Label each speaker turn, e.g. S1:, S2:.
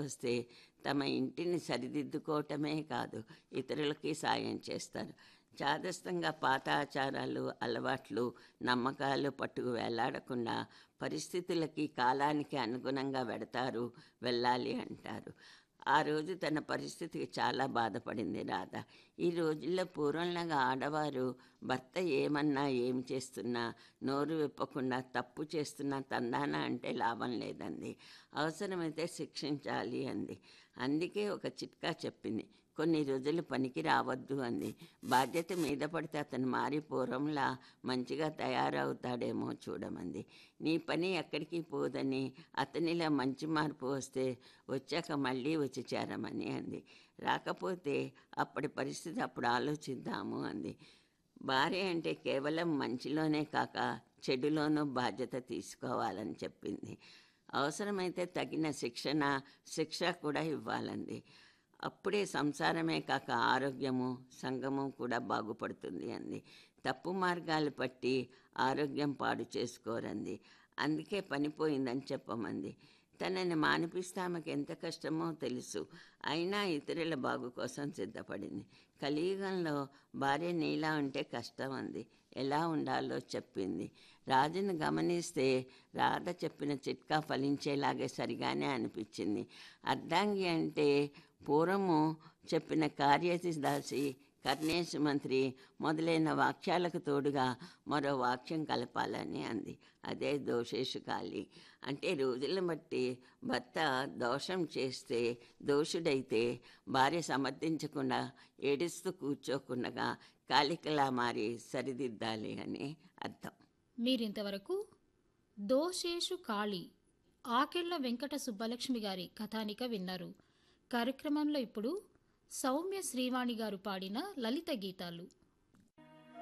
S1: వస్తే తమ ఇంటిని సరిదిద్దుకోవటమే కాదు ఇతరులకి సాయం చేస్తారు చాదస్తంగా పాత ఆచారాలు అలవాట్లు నమ్మకాలు పట్టుకు వేలాడకుండా పరిస్థితులకి కాలానికి అనుగుణంగా వెడతారు వెళ్ళాలి అంటారు ఆ రోజు తన పరిస్థితికి చాలా బాధపడింది రాధ ఈ రోజుల్లో పూర్వంలాగా ఆడవారు భర్త ఏమన్నా ఏమి చేస్తున్నా నోరు విప్పకుండా తప్పు చేస్తున్నా తందాన అంటే లాభం లేదండి అవసరమైతే శిక్షించాలి అంది అందుకే ఒక చిట్కా చెప్పింది కొన్ని రోజులు పనికి రావద్దు అంది బాధ్యత మీద పడితే అతను మారి పూర్వంలా మంచిగా తయారవుతాడేమో చూడమంది నీ పని ఎక్కడికి పోదని అతనిలా మంచి మార్పు వస్తే వచ్చాక మళ్ళీ వచ్చి చేరమని అంది రాకపోతే అప్పటి పరిస్థితి అప్పుడు ఆలోచిద్దాము అంది భార్య అంటే కేవలం మంచిలోనే కాక చెడులోనూ బాధ్యత తీసుకోవాలని చెప్పింది అవసరమైతే తగిన శిక్షణ శిక్ష కూడా ఇవ్వాలండి అప్పుడే సంసారమే కాక ఆరోగ్యము సంగము కూడా బాగుపడుతుంది అంది తప్పు మార్గాలు పట్టి ఆరోగ్యం పాడు చేసుకోరంది అందుకే పనిపోయిందని చెప్పమంది తనని మానిపిస్తే ఆమెకు ఎంత కష్టమో తెలుసు అయినా ఇతరుల బాగు కోసం సిద్ధపడింది కలియుగంలో భార్య నీలా ఉంటే కష్టం అంది ఎలా ఉండాలో చెప్పింది రాజును గమనిస్తే రాధ చెప్పిన చిట్కా ఫలించేలాగే సరిగానే అనిపించింది అర్ధాంగి అంటే పూర్వము చెప్పిన కార్యదాసి కర్ణేశ మంత్రి మొదలైన వాక్యాలకు తోడుగా మరో వాక్యం కలపాలని అంది అదే దోషేషు కాలి అంటే రోజులను బట్టి భర్త దోషం చేస్తే దోషుడైతే భార్య సమర్థించకుండా ఏడుస్తూ కూర్చోకుండా కాలికలా మారి సరిదిద్దాలి అని అర్థం
S2: మీరింతవరకు దోషేషు కాళి ఆకెళ్ల వెంకట సుబ్బలక్ష్మి గారి కథానిక విన్నారు కార్యక్రమంలో ఇప్పుడు సౌమ్య శ్రీవాణి గారు పాడిన లలిత గీతాలు